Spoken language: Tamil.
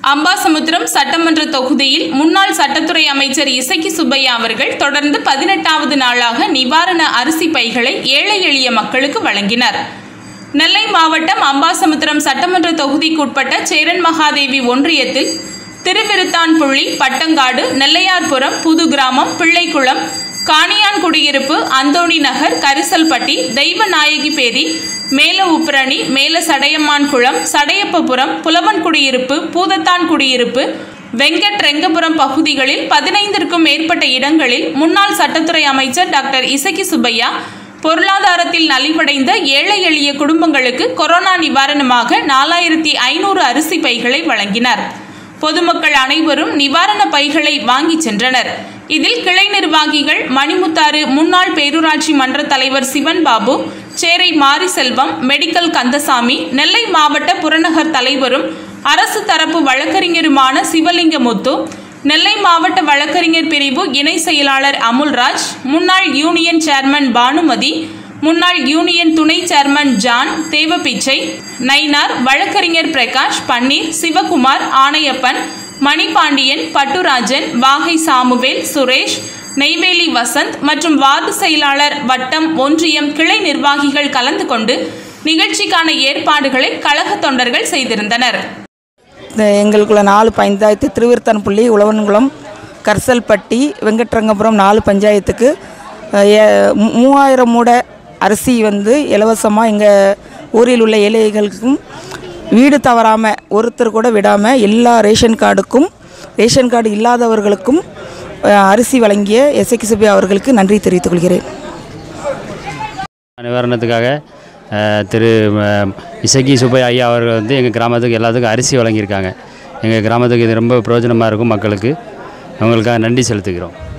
அம்பாசமுத்திரம் சட்டமன்ற தொகுதியில் முன்னாள் சட்டத்துறை அமைச்சர் இசக்கி சுப்பையா அவர்கள் தொடர்ந்து பதினெட்டாவது நாளாக நிவாரண அரிசி பைகளை ஏழை எளிய மக்களுக்கு வழங்கினர் நெல்லை மாவட்டம் அம்பாசமுத்திரம் சட்டமன்ற தொகுதிக்குட்பட்ட சேரன் மகாதேவி ஒன்றியத்தில் திருவிருத்தான்புள்ளி பட்டங்காடு நெல்லையார்புரம் புது கிராமம் பிள்ளைக்குளம் காணியான் குடியிருப்பு அந்தோணி நகர் கரிசல்பட்டி தெய்வநாயகிபேரி மேல உப்ரணி மேல சடையம்மான் குளம் சடையப்பபுரம் புலவன் குடியிருப்பு பூதத்தான் குடியிருப்பு வெங்கட் ரெங்கபுரம் பகுதிகளில் பதினைந்திற்கும் மேற்பட்ட இடங்களில் முன்னாள் சட்டத்துறை அமைச்சர் டாக்டர் இசக்கி சுப்பையா பொருளாதாரத்தில் நலிவடைந்த ஏழை எளிய குடும்பங்களுக்கு கொரோனா நிவாரணமாக நாலாயிரத்தி ஐநூறு அரிசி பைகளை வழங்கினர் பொதுமக்கள் அனைவரும் நிவாரண பைகளை வாங்கிச் சென்றனர் இதில் கிளை நிர்வாகிகள் மணிமுத்தாறு முன்னாள் பேரூராட்சி மன்ற தலைவர் சிவன் பாபு சேரை மாரிசெல்வம் மெடிக்கல் கந்தசாமி நெல்லை மாவட்ட புறநகர் தலைவரும் அரசு தரப்பு வழக்கறிஞருமான சிவலிங்கமுத்து நெல்லை மாவட்ட வழக்கறிஞர் பிரிவு இணை செயலாளர் அமுல்ராஜ் முன்னாள் யூனியன் சேர்மன் பானுமதி முன்னாள் யூனியன் துணை சேர்மன் ஜான் தேவபிச்சை நைனார் வழக்கறிஞர் பிரகாஷ் பன்னீர் சிவகுமார் ஆணையப்பன் மணிபாண்டியன் பட்டுராஜன் வாகை சாமுவேல் சுரேஷ் நெய்வேலி வசந்த் மற்றும் வார்டு செயலாளர் வட்டம் ஒன்றியம் கிளை நிர்வாகிகள் கலந்து கொண்டு நிகழ்ச்சிக்கான ஏற்பாடுகளை கழக தொண்டர்கள் செய்திருந்தனர் இந்த எங்களுக்குள்ள நாலு பஞ்சாயத்து திருவிருத்தான்பள்ளி உழவன்குளம் கர்சல்பட்டி வெங்கட்ரங்கபுரம் நாலு பஞ்சாயத்துக்கு அஹ், ஏ- மூ- மூவாயிரம் மூட அரிசி வந்து இலவசமாக எங்கள் ஊரில் உள்ள ஏழைகளுக்கும் வீடு தவறாமல் ஒருத்தர் கூட விடாமல் எல்லா ரேஷன் கார்டுக்கும் ரேஷன் கார்டு இல்லாதவர்களுக்கும் அஹ், அரிசி வழங்கிய எஸ்ஐக்கு சுபி அவர்களுக்கு நன்றி தெரிவித்துக் கொள்கிறேன் நிவாரணத்துக்காக அஹ், திரு அஹ், இசக்கி சுப்பையா ஐயா அவர்கள் வந்து எங்கள் கிராமத்துக்கு எல்லாத்துக்கும் அரிசி வழங்கியிருக்காங்க எங்கள் கிராமத்துக்கு இது ரொம்ப பிரயோஜனமாக இருக்கும் மக்களுக்கு அவங்களுக்காக நன்றி செலுத்துகிறோம்